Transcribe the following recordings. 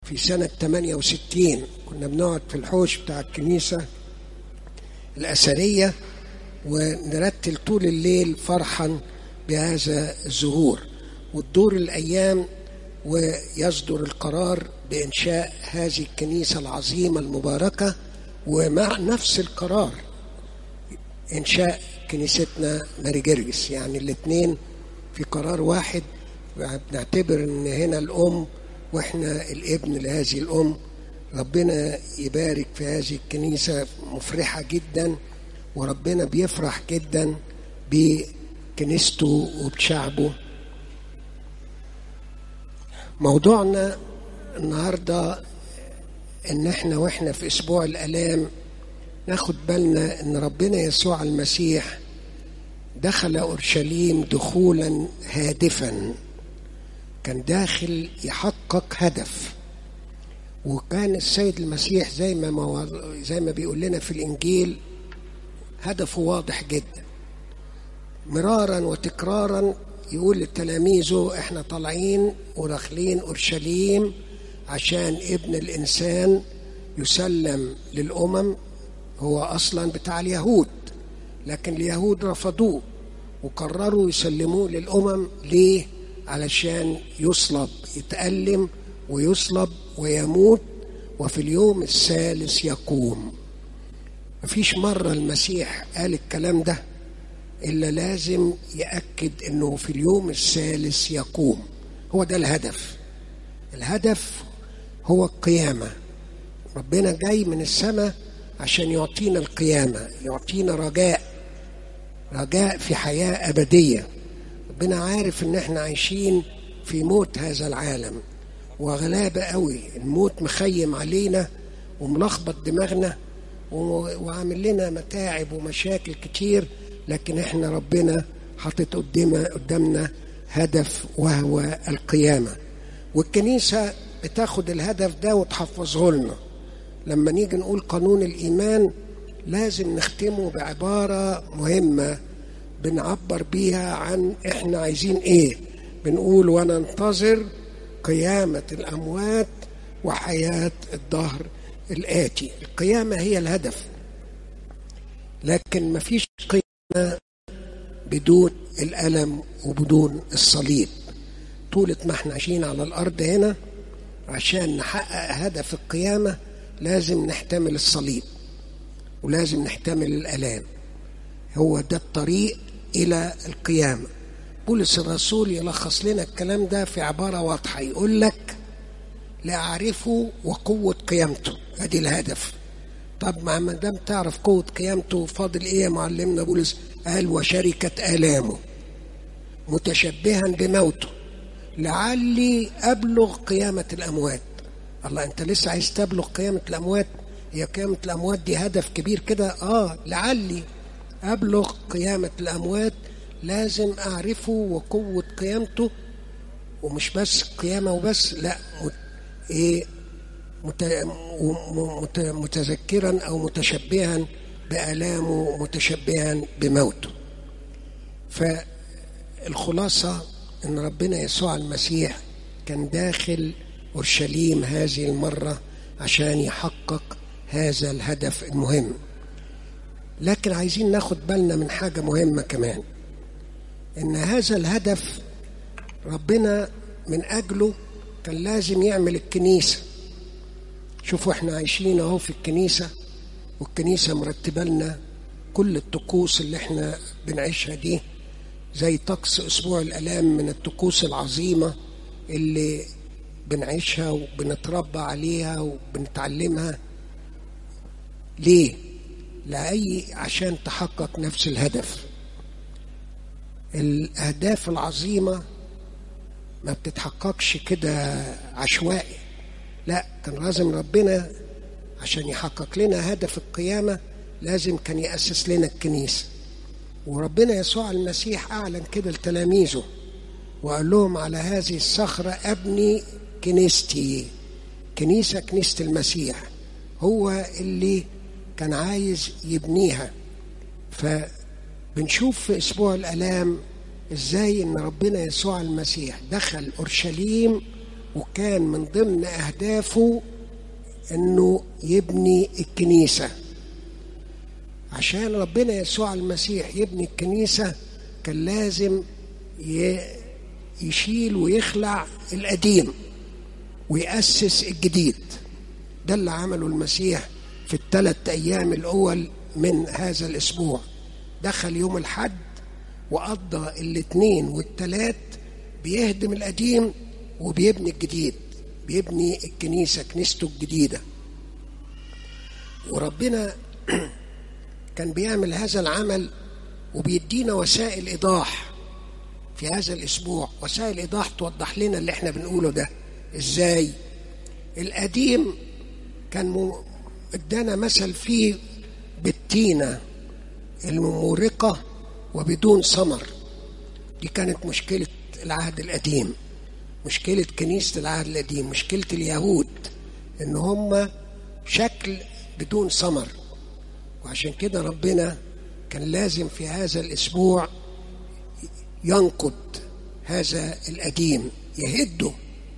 في سنة 68 كنا بنقعد في الحوش بتاع الكنيسة الأثرية ونرتل طول الليل فرحا بهذا الظهور وتدور الأيام ويصدر القرار بإنشاء هذه الكنيسة العظيمة المباركة ومع نفس القرار إنشاء كنيستنا ماري جرجس يعني الاثنين في قرار واحد بنعتبر إن هنا الأم وإحنا الابن لهذه الأم ربنا يبارك في هذه الكنيسة مفرحة جدا وربنا بيفرح جدا بكنيسته وبشعبه موضوعنا النهارده ان احنا واحنا في اسبوع الالام ناخد بالنا ان ربنا يسوع المسيح دخل اورشليم دخولا هادفا كان داخل يحقق هدف وكان السيد المسيح زي ما مو... زي ما بيقول لنا في الانجيل هدفه واضح جدا مرارا وتكرارا يقول لتلاميذه احنا طالعين وداخلين اورشليم عشان ابن الانسان يسلم للامم هو اصلا بتاع اليهود لكن اليهود رفضوه وقرروا يسلموه للامم ليه علشان يصلب يتألم ويصلب ويموت وفي اليوم الثالث يقوم مفيش مرة المسيح قال الكلام ده إلا لازم يأكد أنه في اليوم الثالث يقوم هو ده الهدف الهدف هو القيامة ربنا جاي من السماء عشان يعطينا القيامة يعطينا رجاء رجاء في حياة أبدية ربنا عارف ان احنا عايشين في موت هذا العالم وغلابة قوي الموت مخيم علينا وملخبط دماغنا وعامل لنا متاعب ومشاكل كتير لكن احنا ربنا حاطط قدامنا قدامنا هدف وهو القيامة والكنيسة بتاخد الهدف ده وتحفظه لنا لما نيجي نقول قانون الإيمان لازم نختمه بعبارة مهمة بنعبر بيها عن احنا عايزين ايه بنقول وننتظر قيامة الأموات وحياة الدهر الآتي القيامة هي الهدف لكن مفيش قيامة بدون الألم وبدون الصليب طولة ما احنا عايشين على الأرض هنا عشان نحقق هدف القيامة لازم نحتمل الصليب ولازم نحتمل الآلام هو ده الطريق إلى القيامة بولس الرسول يلخص لنا الكلام ده في عبارة واضحة يقول لك لأعرفه وقوة قيامته ادي الهدف طب ما دام تعرف قوة قيامته فاضل ايه يا معلمنا بولس قال وشركة آلامه متشبها بموته لعلي أبلغ قيامة الأموات الله أنت لسه عايز تبلغ قيامة الأموات هي قيامة الأموات دي هدف كبير كده آه لعلي أبلغ قيامة الأموات لازم أعرفه وقوة قيامته ومش بس قيامة وبس لا مت إيه مت مت متذكرا أو متشبها بآلامه متشبها بموته فالخلاصة إن ربنا يسوع المسيح كان داخل أورشليم هذه المرة عشان يحقق هذا الهدف المهم لكن عايزين ناخد بالنا من حاجة مهمة كمان إن هذا الهدف ربنا من أجله كان لازم يعمل الكنيسة شوفوا احنا عايشين اهو في الكنيسة والكنيسة مرتبة لنا كل الطقوس اللي احنا بنعيشها دي زي طقس أسبوع الآلام من الطقوس العظيمة اللي بنعيشها وبنتربى عليها وبنتعلمها ليه؟ لأي عشان تحقق نفس الهدف الأهداف العظيمة ما بتتحققش كده عشوائي لا كان لازم ربنا عشان يحقق لنا هدف القيامة لازم كان يأسس لنا الكنيسة وربنا يسوع المسيح أعلن كده لتلاميذه وقال لهم على هذه الصخرة أبني كنيستي كنيسة كنيسة المسيح هو اللي كان عايز يبنيها فبنشوف في أسبوع الألام إزاي إن ربنا يسوع المسيح دخل أورشليم وكان من ضمن أهدافه أنه يبني الكنيسة عشان ربنا يسوع المسيح يبني الكنيسة كان لازم يشيل ويخلع القديم ويأسس الجديد ده اللي عمله المسيح في الثلاث أيام الأول من هذا الأسبوع دخل يوم الحد وقضى الاثنين والثلاث بيهدم القديم وبيبني الجديد بيبني الكنيسة كنيسته الجديدة وربنا كان بيعمل هذا العمل وبيدينا وسائل إيضاح في هذا الأسبوع وسائل إيضاح توضح لنا اللي احنا بنقوله ده إزاي القديم كان ادانا مثل فيه بالتينة الممورقة وبدون ثمر دي كانت مشكلة العهد القديم مشكلة كنيسة العهد القديم مشكلة اليهود إن هم شكل بدون ثمر وعشان كده ربنا كان لازم في هذا الأسبوع ينقض هذا القديم يهده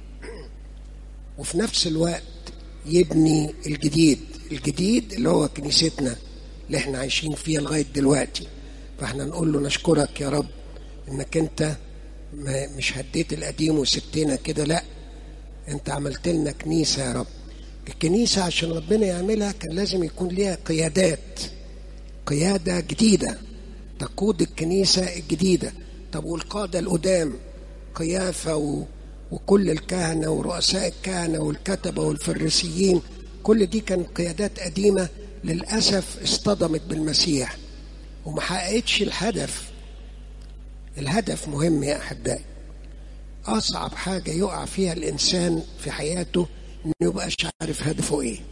وفي نفس الوقت يبني الجديد الجديد اللي هو كنيستنا اللي احنا عايشين فيها لغاية دلوقتي فاحنا نقول له نشكرك يا رب انك انت ما مش هديت القديم وسبتنا كده لا انت عملت لنا كنيسة يا رب الكنيسة عشان ربنا يعملها كان لازم يكون ليها قيادات قيادة جديدة تقود الكنيسة الجديدة طب والقادة القدام قيافة و... وكل الكهنة ورؤساء الكهنة والكتبة والفريسيين كل دي كانت قيادات قديمة للأسف اصطدمت بالمسيح وما حققتش الهدف الهدف مهم يا أحبائي أصعب حاجة يقع فيها الإنسان في حياته إنه يبقاش عارف هدفه إيه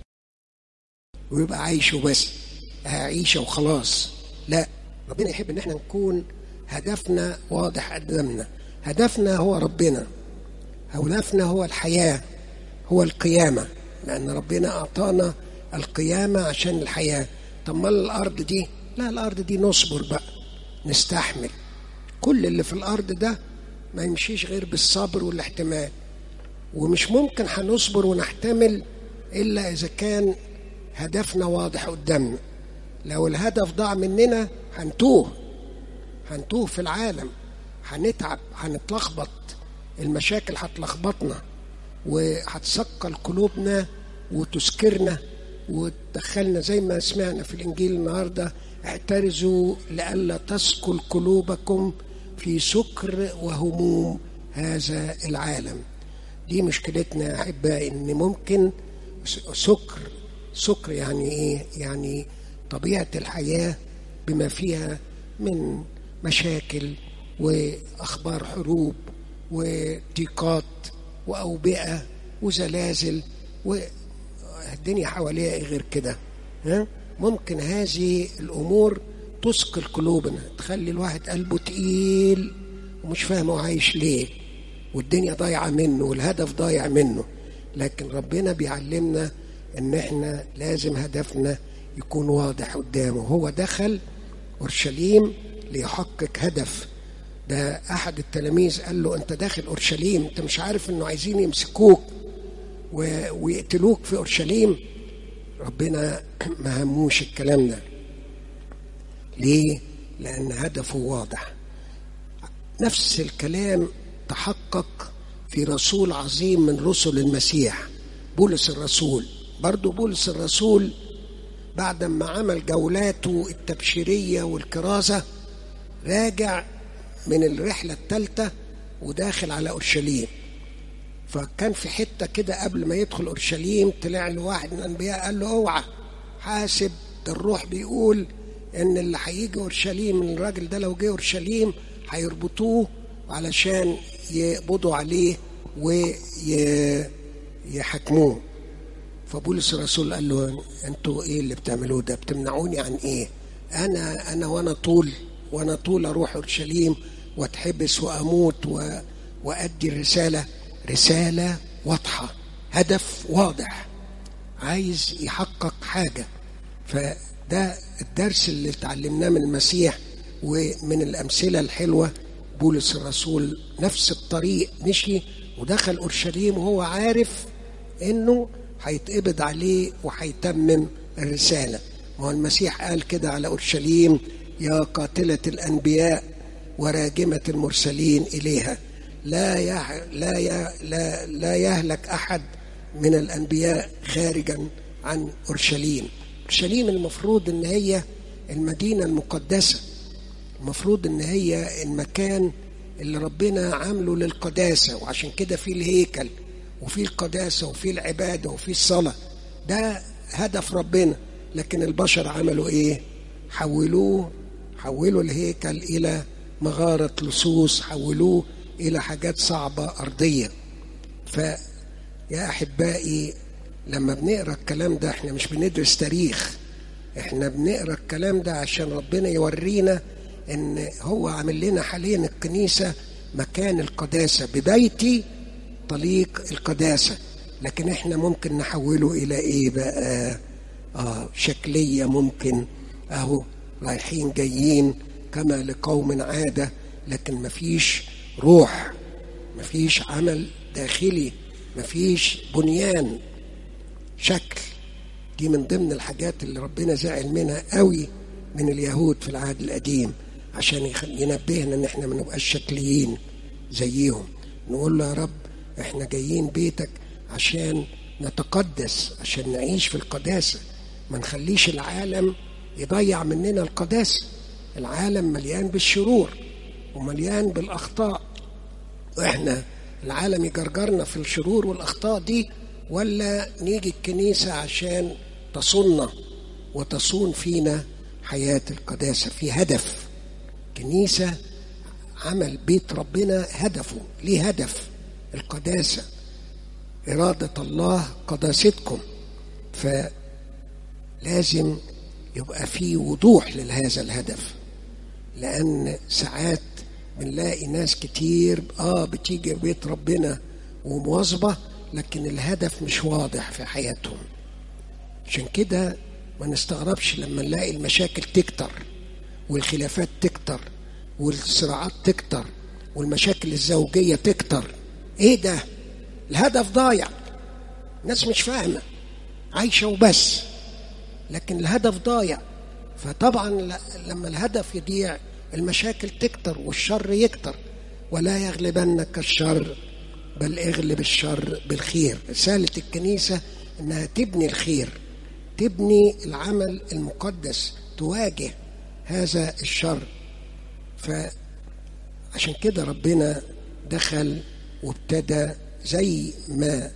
ويبقى عايش وبس عيشة وخلاص لا ربنا يحب إن احنا نكون هدفنا واضح قدامنا هدفنا هو ربنا هدفنا هو الحياة هو القيامة لأن ربنا أعطانا القيامة عشان الحياة طب ما الأرض دي لا الأرض دي نصبر بقى نستحمل كل اللي في الأرض ده ما يمشيش غير بالصبر والاحتمال ومش ممكن هنصبر ونحتمل إلا إذا كان هدفنا واضح قدامنا لو الهدف ضاع مننا هنتوه هنتوه في العالم هنتعب هنتلخبط المشاكل هتلخبطنا وهتثقل قلوبنا وتسكرنا وتدخلنا زي ما سمعنا في الانجيل النهارده احترزوا لئلا تثقل قلوبكم في سكر وهموم هذا العالم دي مشكلتنا يا احبائي ان ممكن سكر سكر يعني ايه يعني طبيعه الحياه بما فيها من مشاكل واخبار حروب وضيقات واوبئه وزلازل والدنيا حواليها غير كده ها ممكن هذه الامور تثقل قلوبنا تخلي الواحد قلبه تقيل ومش فاهم هو عايش ليه والدنيا ضايعه منه والهدف ضايع منه لكن ربنا بيعلمنا ان احنا لازم هدفنا يكون واضح قدامه هو دخل اورشليم ليحقق هدف ده احد التلاميذ قال له انت داخل اورشليم انت مش عارف انه عايزين يمسكوك و... ويقتلوك في اورشليم ربنا ما هموش الكلام ده ليه لان هدفه واضح نفس الكلام تحقق في رسول عظيم من رسل المسيح بولس الرسول برضو بولس الرسول بعد ما عمل جولاته التبشيرية والكرازة راجع من الرحلة الثالثة وداخل على أورشليم فكان في حتة كده قبل ما يدخل أورشليم طلع له واحد من الأنبياء قال له اوعى حاسب ده الروح بيقول إن اللي هيجي أورشليم من الراجل ده لو جه أورشليم هيربطوه علشان يقبضوا عليه ويحاكموه فبولس الرسول قال له انتوا ايه اللي بتعملوه ده بتمنعوني عن ايه انا انا وانا طول وانا طول اروح اورشليم واتحبس واموت و... وادي الرساله رساله واضحه هدف واضح عايز يحقق حاجه فده الدرس اللي اتعلمناه من المسيح ومن الامثله الحلوه بولس الرسول نفس الطريق مشي ودخل اورشليم وهو عارف انه هيتقبض عليه وهيتمم الرساله ما هو المسيح قال كده على اورشليم يا قاتله الانبياء وراجمه المرسلين اليها لا يح... لا ي... لا لا يهلك احد من الانبياء خارجا عن اورشليم اورشليم المفروض ان هي المدينه المقدسه المفروض ان هي المكان اللي ربنا عامله للقداسه وعشان كده في الهيكل وفي القداسه وفي العباده وفي الصلاه ده هدف ربنا لكن البشر عملوا ايه حولوه حولوا الهيكل الى مغاره لصوص حولوه الى حاجات صعبه ارضيه فيا احبائي لما بنقرا الكلام ده احنا مش بندرس تاريخ احنا بنقرا الكلام ده عشان ربنا يورينا ان هو عامل لنا حاليا الكنيسه مكان القداسه ببيتي طليق القداسه لكن احنا ممكن نحوله الى ايه بقى اه شكليه ممكن اهو رايحين جايين كما لقوم عاده لكن مفيش روح مفيش عمل داخلي مفيش بنيان شكل دي من ضمن الحاجات اللي ربنا زعل منها قوي من اليهود في العهد القديم عشان ينبهنا ان احنا ما نبقاش شكليين زيهم نقول له يا رب احنا جايين بيتك عشان نتقدس عشان نعيش في القداسه ما نخليش العالم يضيع مننا القداسه العالم مليان بالشرور ومليان بالاخطاء واحنا العالم يجرجرنا في الشرور والاخطاء دي ولا نيجي الكنيسه عشان تصوننا وتصون فينا حياه القداسه في هدف كنيسه عمل بيت ربنا هدفه ليه هدف القداسه اراده الله قداستكم فلازم يبقى في وضوح لهذا الهدف لان ساعات بنلاقي ناس كتير اه بتيجي بيت ربنا ومواظبه لكن الهدف مش واضح في حياتهم عشان كده ما نستغربش لما نلاقي المشاكل تكتر والخلافات تكتر والصراعات تكتر والمشاكل الزوجيه تكتر ايه ده الهدف ضايع الناس مش فاهمه عايشه وبس لكن الهدف ضايع فطبعا لما الهدف يضيع المشاكل تكتر والشر يكتر ولا يغلبنك الشر بل اغلب الشر بالخير رسالة الكنيسة انها تبني الخير تبني العمل المقدس تواجه هذا الشر فعشان كده ربنا دخل وابتدى زي ما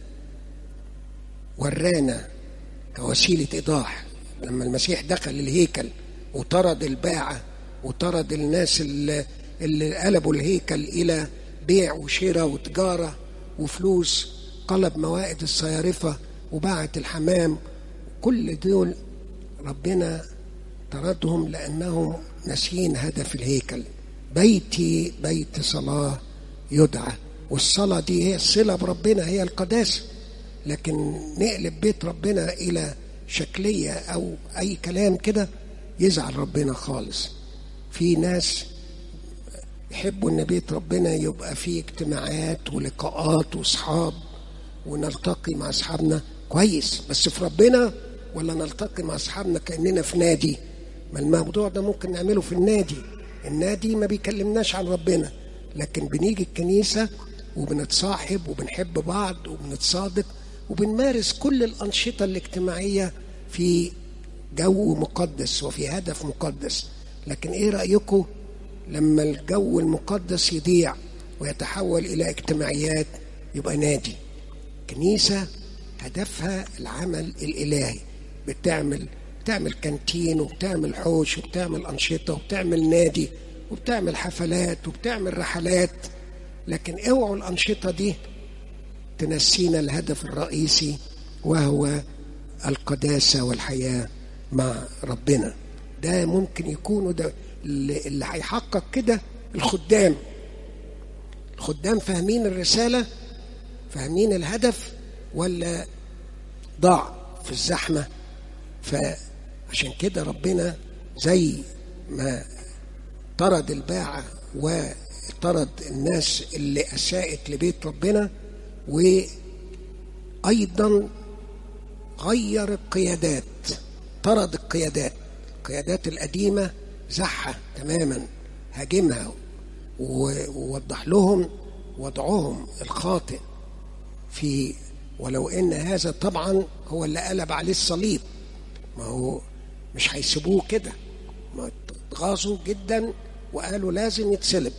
ورانا كوسيلة إيضاح لما المسيح دخل الهيكل وطرد الباعة وطرد الناس اللي, اللي قلبوا الهيكل إلى بيع وشراء وتجارة وفلوس قلب موائد الصيارفة وباعة الحمام كل دول ربنا طردهم لأنهم ناسيين هدف الهيكل بيتي بيت صلاة يدعى والصلاة دي هي الصلة بربنا هي القداسة لكن نقلب بيت ربنا إلى شكلية أو أي كلام كده يزعل ربنا خالص في ناس يحبوا ان بيت ربنا يبقى فيه اجتماعات ولقاءات واصحاب ونلتقي مع اصحابنا كويس بس في ربنا ولا نلتقي مع اصحابنا كاننا في نادي ما الموضوع ده ممكن نعمله في النادي النادي ما بيكلمناش عن ربنا لكن بنيجي الكنيسه وبنتصاحب وبنحب بعض وبنتصادق وبنمارس كل الانشطه الاجتماعيه في جو مقدس وفي هدف مقدس لكن ايه رايكم لما الجو المقدس يضيع ويتحول الى اجتماعيات يبقى نادي كنيسه هدفها العمل الالهي بتعمل بتعمل كانتين وبتعمل حوش وبتعمل انشطه وبتعمل نادي وبتعمل حفلات وبتعمل رحلات لكن اوعوا الانشطه دي تنسينا الهدف الرئيسي وهو القداسه والحياه مع ربنا ده ممكن يكونوا ده اللي, اللي هيحقق كده الخدام الخدام فاهمين الرساله فاهمين الهدف ولا ضاع في الزحمه فعشان كده ربنا زي ما طرد الباعه وطرد الناس اللي اساءت لبيت ربنا وأيضا غير القيادات طرد القيادات القيادات القديمة زحها تماما هاجمها ووضح لهم وضعهم الخاطئ في ولو ان هذا طبعا هو اللي قلب عليه الصليب ما هو مش هيسيبوه كده ما اتغاظوا جدا وقالوا لازم يتسلب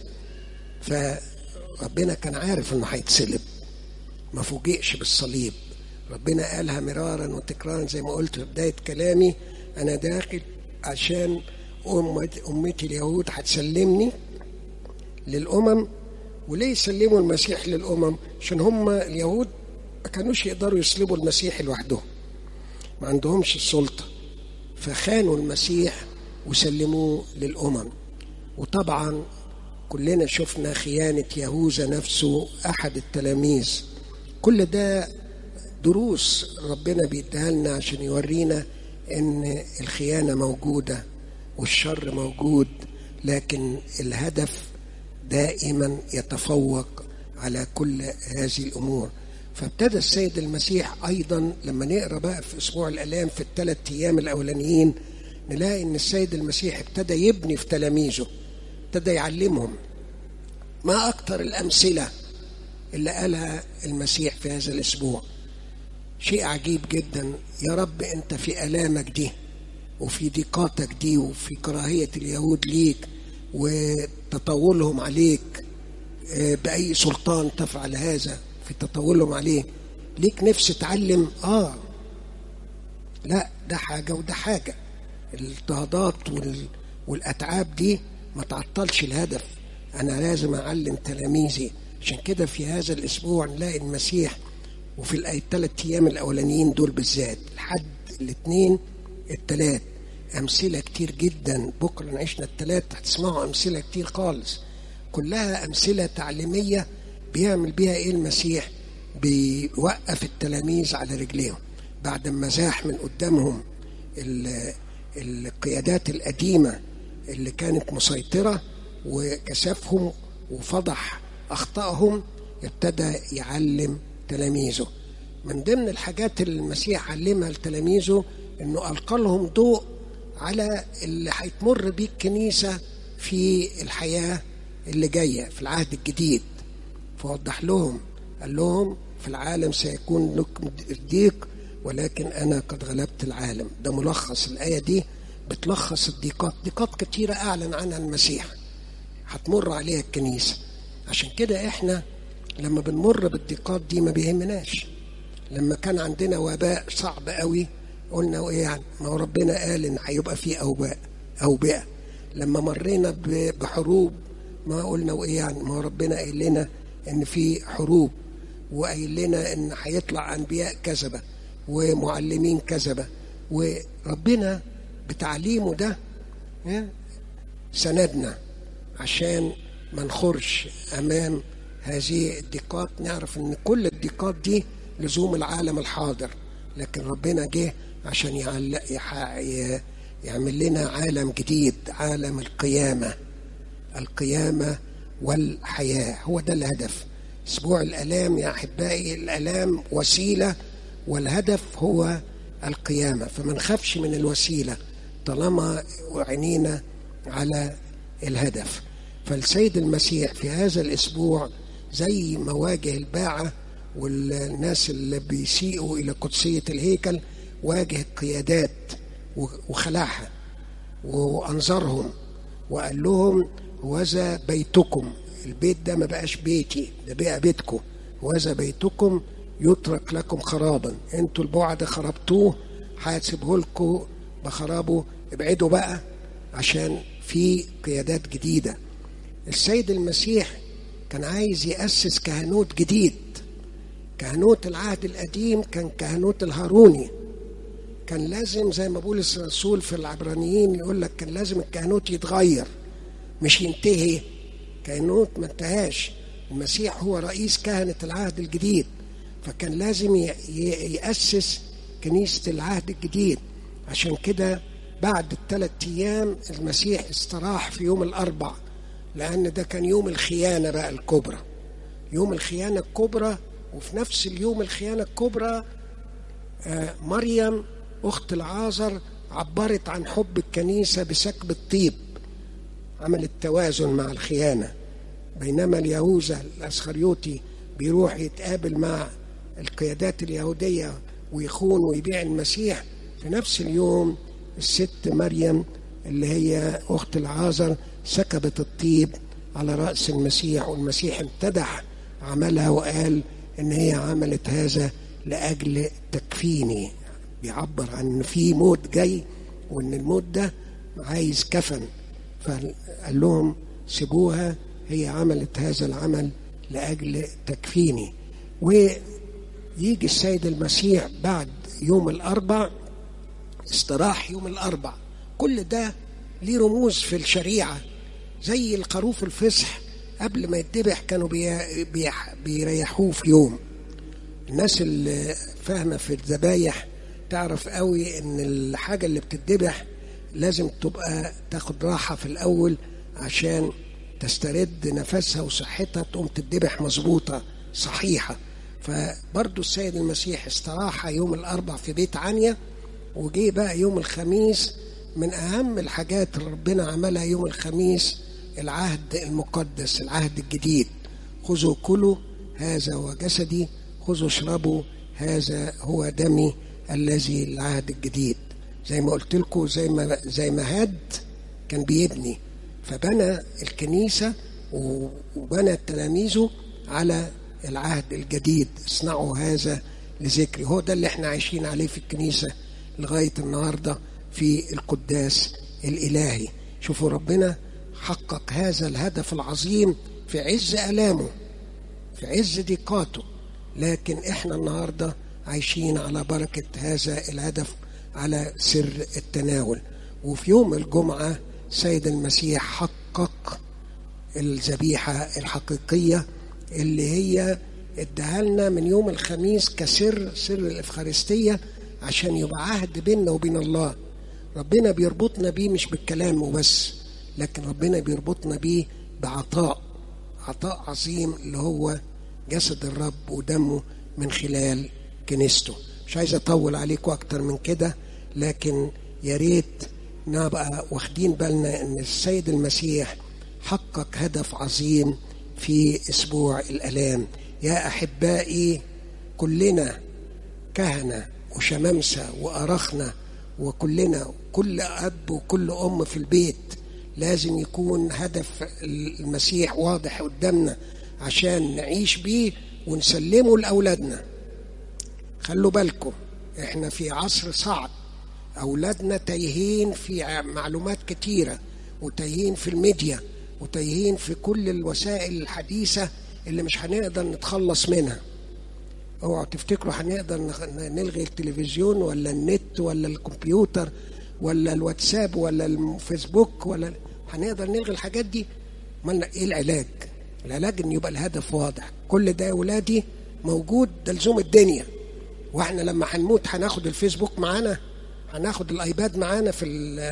فربنا كان عارف انه هيتسلب ما فوجئش بالصليب ربنا قالها مرارا وتكرارا زي ما قلت في بداية كلامي أنا داخل عشان أمتي اليهود هتسلمني للأمم وليه يسلموا المسيح للأمم عشان هم اليهود ما كانوش يقدروا يسلبوا المسيح لوحدهم ما عندهمش السلطة فخانوا المسيح وسلموه للأمم وطبعا كلنا شفنا خيانة يهوذا نفسه أحد التلاميذ كل ده دروس ربنا بيديها لنا عشان يورينا ان الخيانة موجودة والشر موجود لكن الهدف دائما يتفوق على كل هذه الامور فابتدى السيد المسيح ايضا لما نقرا بقى في اسبوع الالام في الثلاث ايام الاولانيين نلاقي ان السيد المسيح ابتدى يبني في تلاميذه ابتدى يعلمهم ما اكثر الامثله اللي قالها المسيح في هذا الاسبوع شيء عجيب جدا يا رب انت في الامك دي وفي ضيقاتك دي وفي كراهيه اليهود ليك وتطاولهم عليك باي سلطان تفعل هذا في تطاولهم عليه ليك نفس تعلم اه لا ده حاجه وده حاجه الاضطهادات وال... والاتعاب دي ما تعطلش الهدف انا لازم اعلم تلاميذي عشان كده في هذا الاسبوع نلاقي المسيح وفي الآية الثلاث أيام الأولانيين دول بالذات الحد الاثنين الثلاث أمثلة كتير جدا بكرة عشنا الثلاث هتسمعوا أمثلة كتير خالص كلها أمثلة تعليمية بيعمل بيها إيه المسيح بيوقف التلاميذ على رجليهم بعد ما زاح من قدامهم القيادات القديمة اللي كانت مسيطرة وكشفهم وفضح أخطائهم ابتدى يعلم تلاميذه من ضمن الحاجات اللي المسيح علمها لتلاميذه انه القى لهم ضوء على اللي هيتمر بيه الكنيسه في الحياه اللي جايه في العهد الجديد فوضح لهم قال لهم في العالم سيكون لكم ضيق ولكن انا قد غلبت العالم ده ملخص الايه دي بتلخص الضيقات ضيقات كتيره اعلن عنها المسيح هتمر عليها الكنيسه عشان كده احنا لما بنمر بالضيقات دي ما بيهمناش لما كان عندنا وباء صعب قوي قلنا ايه يعني ما هو ربنا قال ان هيبقى فيه اوباء اوبئه لما مرينا بحروب ما قلنا وايه يعني ما هو ربنا قايل لنا ان في حروب وقايل لنا ان هيطلع انبياء كذبه ومعلمين كذبه وربنا بتعليمه ده سندنا عشان ما نخرش امام هذه الضيقات نعرف ان كل الضيقات دي لزوم العالم الحاضر لكن ربنا جه عشان يعلق يعمل لنا عالم جديد عالم القيامة القيامة والحياة هو ده الهدف اسبوع الالام يا احبائي الالام وسيلة والهدف هو القيامة فما نخافش من الوسيلة طالما عينينا على الهدف فالسيد المسيح في هذا الاسبوع زي ما واجه الباعة والناس اللي بيسيئوا إلى قدسية الهيكل واجه القيادات وخلعها وأنظرهم وقال لهم وذا بيتكم البيت ده ما بقاش بيتي ده بقى بيتكم وذا بيتكم يترك لكم خرابا انتوا البعد خربتوه هسيبه لكم بخرابه ابعدوا بقى عشان في قيادات جديده السيد المسيح كان عايز يأسس كهنوت جديد كهنوت العهد القديم كان كهنوت الهاروني كان لازم زي ما بولس الرسول في العبرانيين يقول لك كان لازم الكهنوت يتغير مش ينتهي كهنوت ما انتهاش المسيح هو رئيس كهنة العهد الجديد فكان لازم يأسس كنيسة العهد الجديد عشان كده بعد الثلاث أيام المسيح استراح في يوم الأربع لأن ده كان يوم الخيانة بقى الكبرى يوم الخيانة الكبرى وفي نفس اليوم الخيانة الكبرى آه، مريم أخت العازر عبرت عن حب الكنيسة بسكب الطيب عملت توازن مع الخيانة بينما اليهوذا الأسخريوطي بيروح يتقابل مع القيادات اليهودية ويخون ويبيع المسيح في نفس اليوم الست مريم اللي هي أخت العازر سكبت الطيب على رأس المسيح والمسيح امتدح عملها وقال إن هي عملت هذا لأجل تكفيني بيعبر عن إن في موت جاي وإن الموت ده عايز كفن فقال لهم سيبوها هي عملت هذا العمل لأجل تكفيني ويجي السيد المسيح بعد يوم الأربع استراح يوم الأربع كل ده ليه رموز في الشريعة زي الخروف الفصح قبل ما يتذبح كانوا بي بي بيريحوه في يوم الناس اللي فاهمة في الذبايح تعرف قوي ان الحاجة اللي بتتذبح لازم تبقى تاخد راحة في الأول عشان تسترد نفسها وصحتها تقوم تتذبح مظبوطة صحيحة فبرضو السيد المسيح استراح يوم الأربع في بيت عنيا وجي بقى يوم الخميس من أهم الحاجات اللي ربنا عملها يوم الخميس العهد المقدس العهد الجديد خذوا كلوا هذا هو جسدي خذوا اشربوا هذا هو دمي الذي العهد الجديد زي ما قلت لكم زي ما زي ما هاد كان بيبني فبنى الكنيسة وبنى تلاميذه على العهد الجديد اصنعوا هذا لذكري هو ده اللي احنا عايشين عليه في الكنيسة لغاية النهاردة في القداس الإلهي شوفوا ربنا حقق هذا الهدف العظيم في عز ألامه في عز ضيقاته لكن احنا النهاردة عايشين على بركة هذا الهدف على سر التناول وفي يوم الجمعة سيد المسيح حقق الذبيحة الحقيقية اللي هي اداها لنا من يوم الخميس كسر سر الإفخارستية عشان يبقى عهد بيننا وبين الله ربنا بيربطنا بيه مش بالكلام وبس لكن ربنا بيربطنا بيه بعطاء عطاء عظيم اللي هو جسد الرب ودمه من خلال كنيسته مش عايز اطول عليكم اكتر من كده لكن يا ريت نبقى واخدين بالنا ان السيد المسيح حقق هدف عظيم في اسبوع الالام يا احبائي كلنا كهنه وشمامسه وارخنا وكلنا كل اب وكل ام في البيت لازم يكون هدف المسيح واضح قدامنا عشان نعيش بيه ونسلمه لاولادنا خلوا بالكم احنا في عصر صعب اولادنا تايهين في معلومات كتيره وتايهين في الميديا وتايهين في كل الوسائل الحديثه اللي مش هنقدر نتخلص منها اوعوا تفتكروا هنقدر نلغي التلفزيون ولا النت ولا الكمبيوتر ولا الواتساب ولا الفيسبوك ولا هنقدر نلغي الحاجات دي امال ايه العلاج العلاج ان يبقى الهدف واضح كل ده يا ولادي موجود ده لزوم الدنيا واحنا لما هنموت هناخد الفيسبوك معانا هناخد الايباد معانا في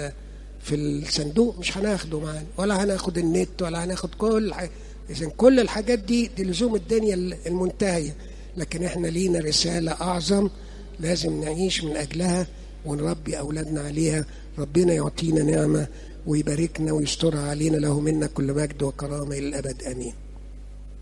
في الصندوق مش هناخده معانا ولا هناخد النت ولا هناخد كل حاجة اذا كل الحاجات دي دي لزوم الدنيا المنتهيه لكن احنا لينا رساله اعظم لازم نعيش من اجلها ونربي اولادنا عليها ربنا يعطينا نعمه ويباركنا ويسترها علينا له منا كل مجد وكرامه الى الابد امين